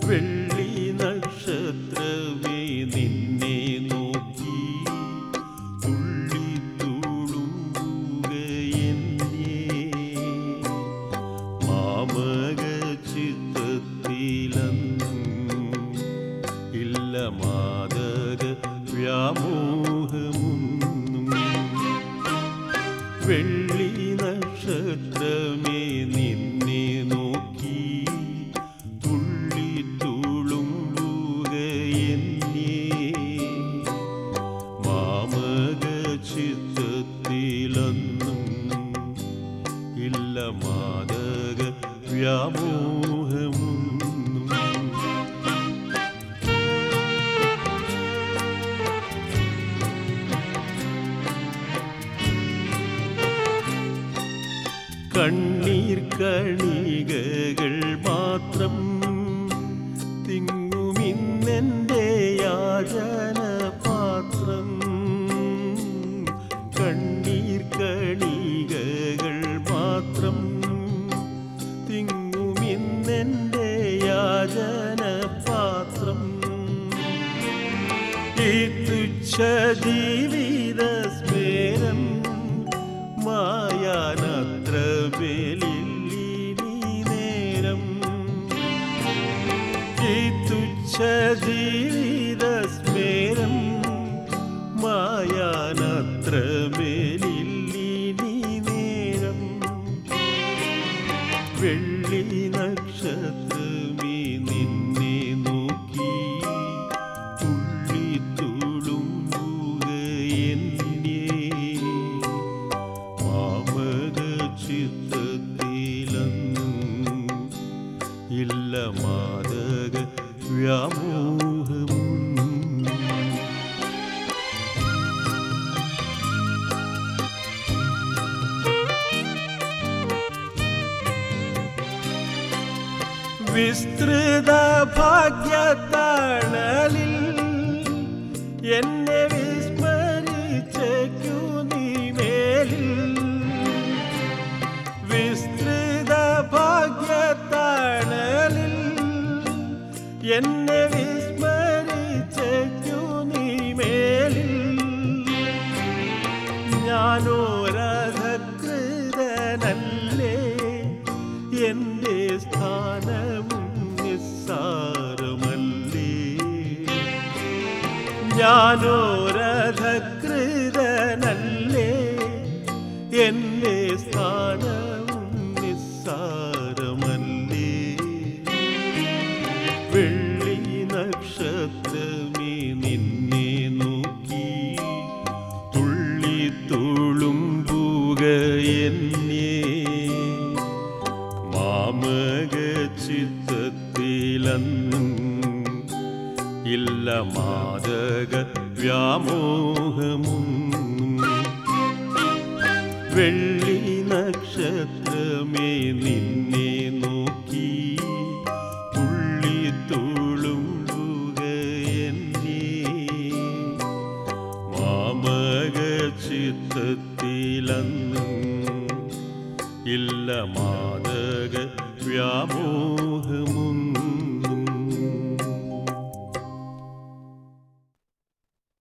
വെള്ളി നക്ഷത്രമേ നിന്നെ നോക്കി തുള്ളി തുളുമ്പുകയെന്നേ മാമക ചിത്തത്തിലന്നും ഇല്ല മാതക വ്യാമോഹമൊന്നും വെള്ളി നക്ഷത്രമേ നിന്നെ നോക്കി തുള്ളി തുളുമ്പുകയെന്നേ മാമക ചിത്തത്തിലൊന്നും ഇല്ല മാതക വ്യാമോഹമൊന്നും കണ്ണീർ കണികകൾ മാത്രം തിങ്ങുമിന്നെൻ്റെ യാചന പാത്രം കണ്ണീർ കണികകൾ മാത്രം തിങ്ങുമിന്നെൻ്റെ യാചന പാത്രം ഈ തുച്ഛ ജീവിത സ്മേരം മായാനത്ര ബലില്ലി നേരം ഈ തുച്ഛ ജീവിത സ്മേരം മായാനത്ര ബലില്ലി നേരം വെള്ളി നക്ഷത്രമേ നിന്നെ നോക്കി തുള്ളി തുളുമ്പുകയെന്നേ മാമക ചിത്തത്തിലന്നും ഇല്ല മാതക വ്യാമോഹമൊന്നും വിസ്തൃത ഭാഗ്യത്തണലിൽ എന്നെ വിസ്മരിച്ചേക്കു നീ മേലിൽ വിസ്തൃത ഭാഗ്യത്തണലിൽ എന്നെ വിസ്മരിച്ചേക്കു നീ മേലിൽ ഞാനോരധകൃതനല്ലേ എന്റെ സ്ഥാനവും നിസ്സാരമല്ലേ ഞാനോരധകൃതനല്ലേ എന്റെ സ്ഥാനവും നിസ്സാരമല്ലേ വെള്ളി നക്ഷത്രമേ നിന്നെ നോക്കി തുള്ളി തുളുമ്പുക എന്നേ മാമക ചിത്തത്തിലന്നും ഇല്ല മാതക വ്യാമോഹമൊന്നും വെള്ളി നക്ഷത്രമേ നിന്നെ നോക്കി തുള്ളി തുളുമ്പുക എന്നേ മാമക ചിത്തത്തിലന്നും ഇല്ല മാതക വ്യാമോ